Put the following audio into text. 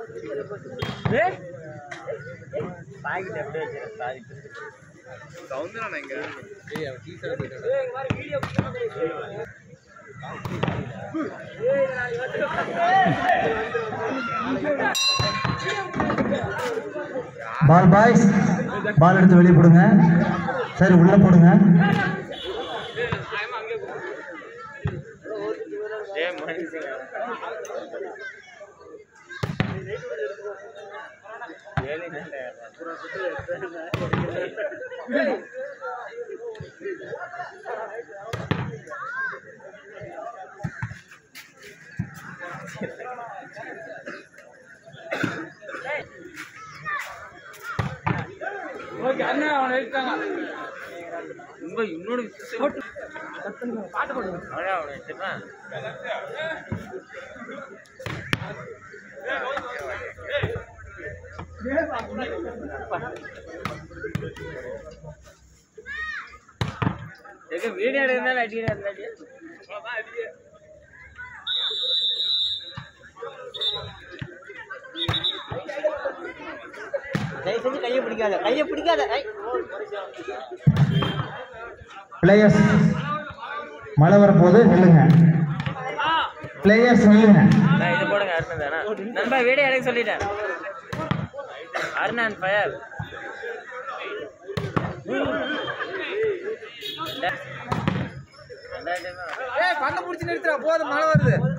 Packet அப்படியே வச்சிருக்கேன் sorry Soundaran எங்க பால் பாய்ஸ் பால் எடுத்து வெளியே போடுங்க சரி உள்ள போடுங்க ஜெய மனுஷங்க ஏழு ரொம்ப இன்னொரு பாட்டு போடுங்க அவனே அவனை வச்சிருக்கான் எங்க வீடியோ எடுக்கிறதால அடிக்கிறா இருந்தாடி தயவு செஞ்சு கையை பிடிக்காத கையை பிடிக்காத ஐ. பிளேயர்ஸ் மழை வரப்போது நில்லுங்க பிளேயர்ஸ் நில்லுங்க நான் இது போடுங்க அருண் தானே நண்பா வீடியோ எடுக்க சொல்லிட்டேன் அருண் ஃபயர் ஏய் பண்ண புடிச்சு நிறுத்துறா போதும் மழை வருது